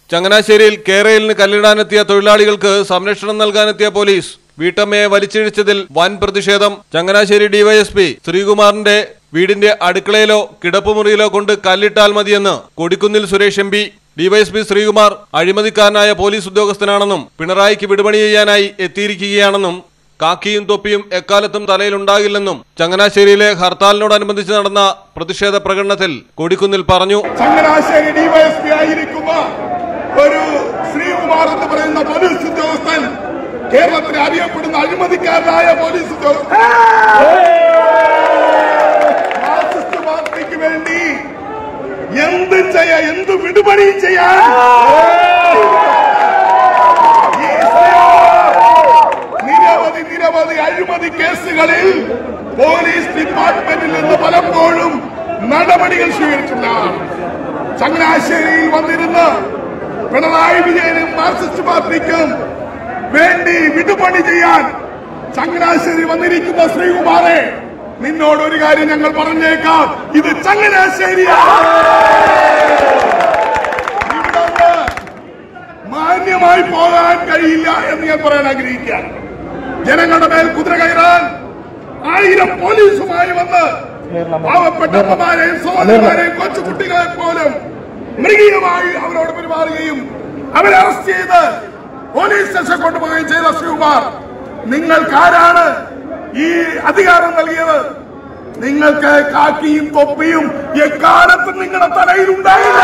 ചങ്ങനാശ്ശേരിയിൽ കേരളിന് കല്ലിടാനെത്തിയ തൊഴിലാളികൾക്ക് സംരക്ഷണം നൽകാനെത്തിയ പോലീസ് വീട്ടമ്മയെ വലിച്ചിഴിച്ചതിൽ വൻ പ്രതിഷേധം ചങ്ങനാശ്ശേരി ഡിവൈഎസ്പി ശ്രീകുമാറിന്റെ വീടിന്റെ അടുക്കളയിലോ കിടപ്പുമുറിയിലോ കൊണ്ട് കല്ലിട്ടാൽ മതിയെന്ന് Kodikunnil Suresh M P DYSP Sreekumar അഴിമതിക്കാരനായ പോലീസ് ഉദ്യോഗസ്ഥനാണെന്നും പിണറായിക്ക് വിടുപണി ചെയ്യാനായി എത്തിയിരിക്കുകയാണെന്നും കാക്കിയും തൊപ്പിയും എക്കാലത്തും തലയിലുണ്ടാകില്ലെന്നും ചങ്ങനാശ്ശേരിയിലെ ഹർത്താലിനോടനുബന്ധിച്ച് നടന്ന പ്രതിഷേധ പ്രകടനത്തിൽ കൊടിക്കുന്നിൽ പറഞ്ഞു ചങ്ങനാശ്ശേരി ഡിവൈഎസ്പി ആയിരിക്കുന്ന ഒരു ശ്രീകുമാർ എന്ന് പറയുന്ന പോലീസ് ഉദ്യോഗസ്ഥൻ കേരളത്തിൽ അറിയപ്പെടുന്ന അഴിമതിക്കാരനായ പോലീസ് ഉദ്യോഗസ്ഥൻ മാർക്സിസ്റ്റ് പാർട്ടിക്ക് വേണ്ടി എന്ത് ചെയ്യാ എന്ത് വിടുപണി ചെയ്യാൻ ഈ ശ്രീകുമാർ നിരവധി നിരവധി അഴിമതി കേസുകളിൽ പോലീസ് ഡിപ്പാർട്ട്മെന്റിൽ നിന്ന് പലപ്പോഴും നടപടികൾ സ്വീകരിച്ചിട്ടുള്ള ആളാണ്. ചങ്ങനാശ്ശേരിയിൽ വന്നിരുന്ന് പിണറായി വിജയനും മാർക്സിസ്റ്റ് പാർട്ടിക്കും വേണ്ടി വിടുപണി ചെയ്യാൻ ചങ്ങനാശ്ശേരി വന്നിരിക്കുന്ന ശ്രീകുമാറെ നിന്നോട് ഒരു കാര്യം ഞങ്ങൾ പറഞ്ഞേക്കാം ഇത് ചങ്ങനാശ്ശേരിയാണ് ഇവിടുന്ന് മാന്യമായി പോകാൻ കഴിയില്ല എന്ന് ഞാൻ പറയാൻ ആഗ്രഹിക്കുകയാണ് ജനങ്ങളുടെ മേൽ കുതിര കയറാൻ ആയിരം പോലീസുമായി വന്ന് പാവപ്പെട്ട അമ്മമാരെയും സഹോദരന്മാരെയും കൊച്ചുകുട്ടികളെ പോലും മൃഗീയമായി അവരോട് പെരുമാറുകയും അവരെ അറസ്റ്റ് ചെയ്ത് പോലീസ് സ്റ്റേഷൻ കൊണ്ടുപോവുകയും ചെയ്ത ശ്രീകുമാർ നിങ്ങൾക്കാരാണ് ഈ അധികാരം നൽകിയത് നിങ്ങൾക്ക് കാക്കിയും തൊപ്പിയും എക്കാലത്തും നിങ്ങളുടെ തലയിൽ ഉണ്ടായില്ല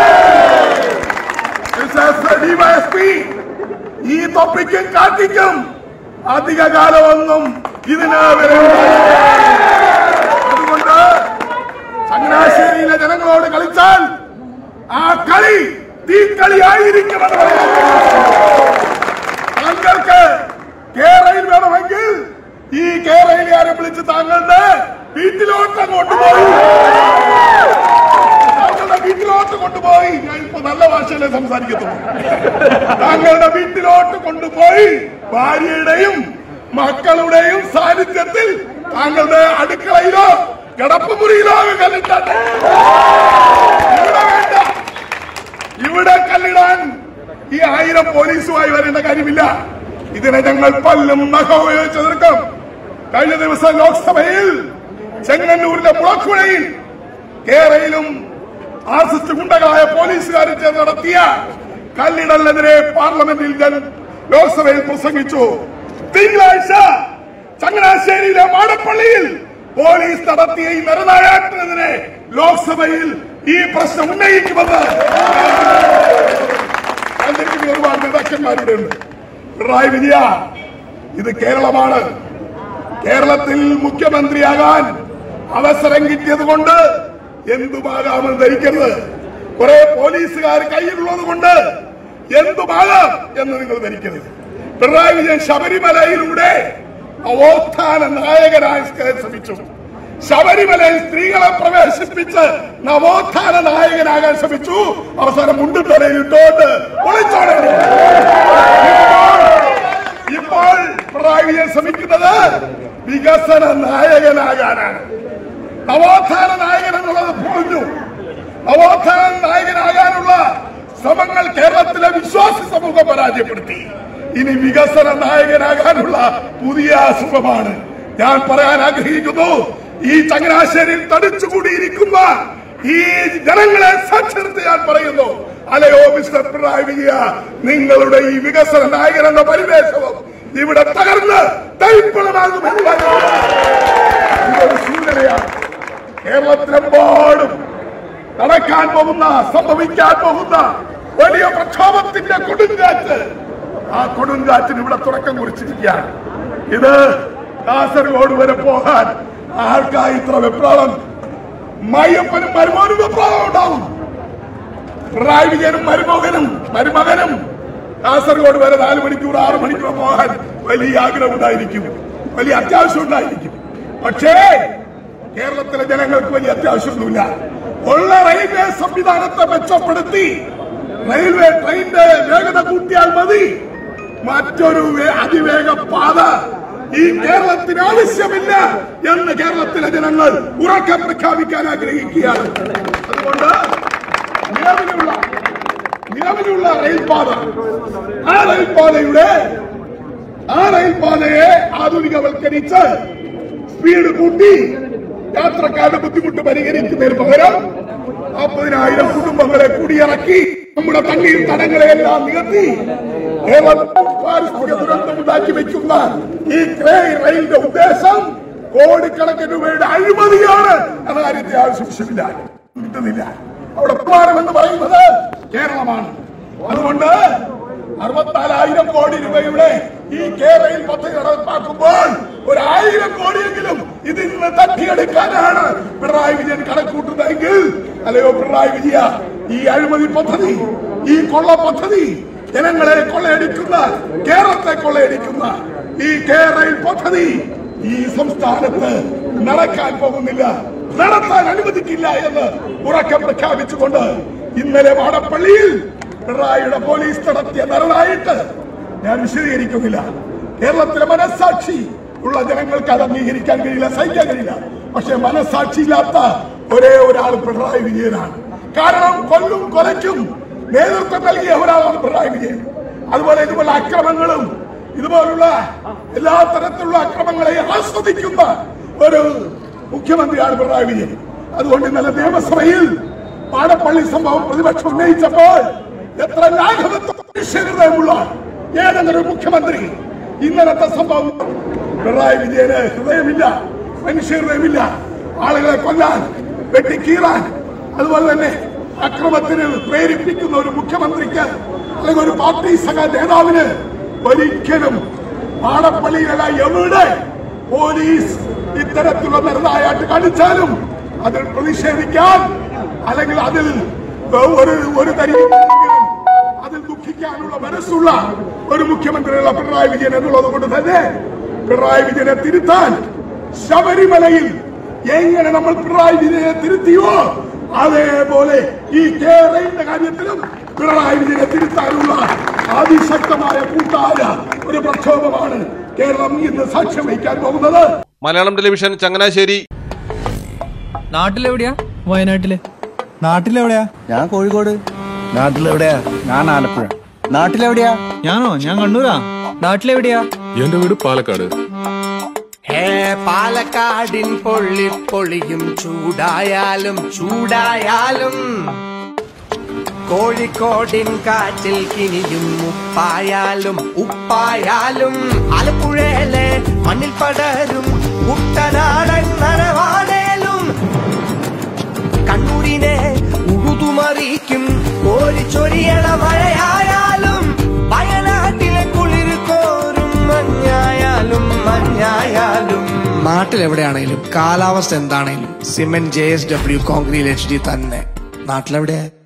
ഡിവൈഎസ്പി ഈ തൊപ്പിക്കും കാക്കിക്കും അധിക കാലമൊന്നും ഇതിന് വരവില്ല. അതുകൊണ്ട് ചങ്ങനാശ്ശേരിയിലെ ജനങ്ങളോട് കളിച്ചാൽ ആ കളി തീക്കളിയായിരിക്കുമെന്ന് പറയാൻ താങ്കൾക്ക് കേരളയിൽ വേണമെങ്കിൽ ഈ കേരളയിലെ വിളിച്ച് താങ്കളുടെ വീട്ടിലോട്ട് കൊണ്ടുപോയി താങ്കളുടെ വീട്ടിലോട്ട് കൊണ്ടുപോയി ഞാൻ ഇപ്പൊ നല്ല ഭാഷയിലേ സംസാരിക്കത്തുള്ളൂ താങ്കളുടെ വീട്ടിലോട്ട് കൊണ്ടുപോയി ഭാര്യയുടെയും മക്കളുടെയും സാന്നിധ്യത്തിൽ താങ്കളുടെ അടുക്കളയിലോ കിടപ്പുമുറിയിലോ കല്ലിട്ടാട്ടെ ഇവിടെ വേണ്ട ഇവിടെ കല്ലിടാൻ ഈ ആയിരം പോലീസുമായി വരേണ്ട കാര്യമില്ല ഇതിനെ ഞങ്ങൾ പല്ലും നഖവും ഉപയോഗിച്ച് എതിർക്കും കഴിഞ്ഞ ദിവസം ലോക്സഭയിൽ ചെങ്ങന്നൂരിലെ മുളക്കുഴയിൽ കേരളയിലും ആർസിസ്റ്റ് ഗുണ്ടകളായ പോലീസുകാർ ചേർന്ന് നടത്തിയ കല്ലിടലിനെതിരെ പാർലമെന്റിൽ ഞാൻ ലോക്സഭയിൽ പ്രസംഗിച്ചു തിങ്കളാഴ്ച ചങ്ങനാശ്ശേരിയിലെ മാടപ്പള്ളിയിൽ പോലീസ് നടത്തിയ ഈ നരനായാട്ടിനെതിരെ ലോക്സഭയിൽ ഈ പ്രശ്നം ഉന്നയിക്കുമെന്ന് കണ്ടിരിക്കുന്ന ഒരുപാട് നേതാക്കന്മാരുടെ ഉണ്ട് പിണറായി വിജയ ഇത് കേരളമാണ് കേരളത്തിൽ മുഖ്യമന്ത്രിയാകാൻ അവസരം കിട്ടിയത് കൊണ്ട് എന്തുമാകാമെന്ന് ധരിക്കരുത് കുറെ പോലീസുകാർ കയ്യിലുള്ളത് കൊണ്ട് എന്തുമാകാം എന്ന് നിങ്ങൾ ധരിക്കരുത് പിണറായി വിജയൻ ശബരിമലയിലൂടെ നവോത്ഥാന നായകനായി ശ്രമിച്ചു ശബരിമലയിൽ സ്ത്രീകളെ പ്രവേശിപ്പിച്ച് നവോത്ഥാന നായകനാകാൻ ശ്രമിച്ചു അവസാനം മുണ്ടും തലയിലിട്ടോണ്ട് ഒളിച്ചോടെ ഇപ്പോൾ പിണറായി വിജയൻ ശ്രമിക്കുന്നത് വികസന നായകനാകാനാണ് നവോത്ഥാന നായകൻ എന്നുള്ളത് പൊളിഞ്ഞു നവോത്ഥാന നായകനാകാനുള്ള ശ്രമങ്ങൾ കേരളത്തിലെ വിശ്വാസി സമൂഹം പരാജയപ്പെടുത്തി ഇനി വികസന നായകനാകാനുള്ള പുതിയ ശ്രമമാണ് ഞാൻ പറയാൻ ആഗ്രഹിക്കുന്നു ഈ ചങ്ങനാശ്ശേരിയിൽ തടിച്ചുകൂടിയിരിക്കുന്ന ഈ ജനങ്ങളെ സാക്ഷരത്തെ ഞാൻ പറയുന്നു അലയോ മിസ്റ്റർ പിണറായി വിജയ നിങ്ങളുടെ ഈ വികസന നായകൻ എന്ന പരിവേഷവും ഇവിടെ തകർന്ന് തൈപ്പളമാകുമെന്നുള്ള ഇതൊരു സൂചനയാണ് കേരളത്തിലെമ്പാടും നടക്കാൻ പോകുന്ന സംഭവിക്കാൻ പോകുന്ന വലിയ പ്രക്ഷോഭത്തിന്റെ കൊടുങ്കാറ്റ് ആ കൊടുങ്കാറ്റിന് ഇവിടെ തുടക്കം കുറിച്ചിരിക്കുകയാണ് ഇത് കാസർഗോഡ് വരെ പോകാൻ ആർക്കായി ഇത്ര വെപ്രാളം മയ്യപ്പനും മരുമോനും വെപ്രാളം ഉണ്ടാവും പിണറായി വിജയനും മരുമകനും മരുമകനും കാസർഗോഡ് വരെ നാല് മണിക്കൂർ ആറ് മണിക്കൂർ പോകാൻ വലിയ ആഗ്രഹം ഉണ്ടായിരിക്കും വലിയ അത്യാവശ്യം ഉണ്ടായിരിക്കും പക്ഷേ കേരളത്തിലെ ജനങ്ങൾക്ക് വലിയ അത്യാവശ്യമൊന്നുമില്ല ഉള്ള റെയിൽവേ സംവിധാനത്തെ മെച്ചപ്പെടുത്തി റെയിൽവേ ട്രെയിനിന്റെ വേഗത കൂട്ടിയാൽ മതി മറ്റൊരു വേ- അതിവേഗ പാത ഈ കേരളത്തിന് ആവശ്യമില്ല എന്ന് കേരളത്തിലെ ജനങ്ങൾ ഉറക്കെ പ്രഖ്യാപിക്കാൻ ആഗ്രഹിക്കുകയാണ് അതുകൊണ്ട് നിലവിലുള്ള നിലവിലുള്ള റെയിൽപാത ആ റെയിൽപാതയുടെ ആ റെയിൽപാതയെ ആധുനികവൽക്കരിച്ച് സ്പീഡ് കൂട്ടി യാത്രക്കാരുടെ ബുദ്ധിമുട്ട് പരിഹരിക്കുന്നതിന് പകരം നാൽപ്പതിനായിരം കുടുംബങ്ങളെ കുടിയിറക്കി നമ്മുടെ തണ്ണീർ തടങ്ങളെയെല്ലാം നികത്തി കേരളത്തിൽ പാരിസ്ഥിതിക ദുരന്തം ഉണ്ടാക്കി വെക്കുന്ന ഈ ക്രേ റെയിലിന്റെ ഉദ്ദേശം കോടിക്കണക്കിന് രൂപയുടെ അഴിമതിയാണ് എന്ന കാര്യത്തെ ആവശ്യമില്ല കിട്ടുന്നില്ല അവിടെ പ്രമാണം എന്ന് പറയുന്നത് കേരളമാണ് അതുകൊണ്ട് അറുപത്തിനാലായിരം കോടി രൂപയുടെ ഈ കേരളയിൽ പദ്ധതി നടപ്പാക്കുമ്പോൾ ഒരു ആയിരം കോടിയെങ്കിലും ഇതിൽ നിന്ന് തട്ടിയെടുക്കാനാണ് പിണറായി വിജയൻ കണക്കൂട്ടുന്നതെങ്കിൽ അല്ലയോ പിണറായി വിജയ ഈ അഴിമതി പദ്ധതി ഈ കൊള്ള പദ്ധതി ജനങ്ങളെ കൊള്ളയടിക്കുന്ന കേരളത്തെ കൊള്ളയടിക്കുന്ന ഈ കേരളയിൽ പദ്ധതി ഈ സംസ്ഥാനത്ത് നടക്കാൻ പോകുന്നില്ല നടത്താൻ അനുവദിക്കില്ല എന്ന് ഉറക്കെ പ്രഖ്യാപിച്ചുകൊണ്ട് ഇന്നലെ മാടപ്പള്ളിയിൽ പിണറായിയുടെ പോലീസ് നടത്തിയ നരനായിട്ട് ഞാൻ വിശദീകരിക്കുന്നില്ല കേരളത്തിലെ മനസ്സാക്ഷി ഉള്ള ജനങ്ങൾക്ക് അത് അംഗീകരിക്കാൻ കഴിയില്ല സഹിക്കാൻ കഴിയില്ല പക്ഷെ മനസ്സാക്ഷിയില്ലാത്ത ഒരേ ഒരാൾ പിണറായി വിജയനാണ് കാരണം കൊല്ലും കൊലയ്ക്കും നേതൃത്വം നൽകിയ ഒരാളാണ് പിണറായി വിജയൻ അതുപോലെ ഇതുപോലെ അക്രമങ്ങളും ഇതുപോലുള്ള എല്ലാ തരത്തിലുള്ള അക്രമങ്ങളെ ആസ്വദിക്കുന്ന ഒരു മുഖ്യമന്ത്രിയാണ് പിണറായി വിജയൻ അതുകൊണ്ട് ഇന്നലെ നിയമസഭയിൽ പാടപ്പള്ളി സംഭവം പ്രതിപക്ഷം ഉന്നയിച്ചപ്പോൾ എത്ര ലാഘവത്വമുള്ള ഏതെങ്കിലും ഒരു മുഖ്യമന്ത്രി ഇന്നലത്തെ സംഭവം പിണറായി വിജയന് ഹൃദയമില്ല മനുഷ്യ ഹൃദയമില്ല ആളുകളെ കൊല്ലാൻ വെട്ടിക്കീറാൻ അതുപോലെ തന്നെ അക്രമത്തിന് പ്രേരിപ്പിക്കുന്ന ഒരു മുഖ്യമന്ത്രിക്ക് അല്ലെങ്കിൽ ഒരു പാർട്ടി സഹ നേതാവിന് ഒരിക്കലും പാടപ്പള്ളിയിലല്ല എവിടെ പോലീസ് ഇത്തരത്തിലുള്ള നിർണായായിട്ട് കാണിച്ചാലും അതിൽ പ്രതിഷേധിക്കാൻ അല്ലെങ്കിൽ അതിൽ ഒരു ഒരു തരിയെങ്കിലും അതിൽ ദുഃഖിക്കാനുള്ള മനസ്സുള്ള ഒരു മുഖ്യമന്ത്രിയുള്ള പിണറായി വിജയൻ എന്നുള്ളത് കൊണ്ട് തന്നെ പിണറായി വിജയനെ തിരുത്താൻ ശബരിമലയിൽ എങ്ങനെ നമ്മൾ പിണറായി വിജയനെ തിരുത്തിയോ അതേപോലെ ഈ കേരളയുടെ കാര്യത്തിലും പിണറായി വിജയനെ തിരുത്താനുള്ള അതിശക്തമായ കൂട്ടായ ഒരു പ്രക്ഷോഭമാണ് കേരളം ഇന്ന് സാക്ഷ്യം വഹിക്കാൻ പോകുന്നത് മലയാളം ടെലിവിഷൻ ചങ്ങനാശ്ശേരി നാട്ടിലെവിടെയാ വയനാട്ടില് നാട്ടിലെവിടെയാ ഞാൻ കോഴിക്കോട് നാട്ടിലെവിടെയാ ഞാൻ ആലപ്പുഴ നാട്ടിലെവിടെയാ ഞാനോ ഞാൻ കണ്ണൂരാ നാട്ടിലെവിടെയാ എന്റെ വീട് പാലക്കാട് ഹേ പാലക്കാടിൻ പൊള്ളി പൊളിയും ചൂടായാലും ചൂടായാലും കോഴിക്കോടിൻ കാറ്റിൽ കിനിയും ഉപ്പായാലും ഉപ്പായാലും ആലപ്പുഴയിലെ മണ്ണിൽ പടരും കുട്ടനാടൻ നരവാടേലും കണ്ണൂരിനെ ഉഴുതുമറിയിക്കും കോരിച്ചൊരിയണ മഴയായാലും വയനാട്ടിലെ കുളിർ കോരും മഞ്ഞായാലും മഞ്ഞായാലും നാട്ടിലെവിടെയാണെങ്കിലും കാലാവസ്ഥ എന്താണെങ്കിലും cement J S W concrete H D തന്നെ നാട്ടിലെവിടെയാ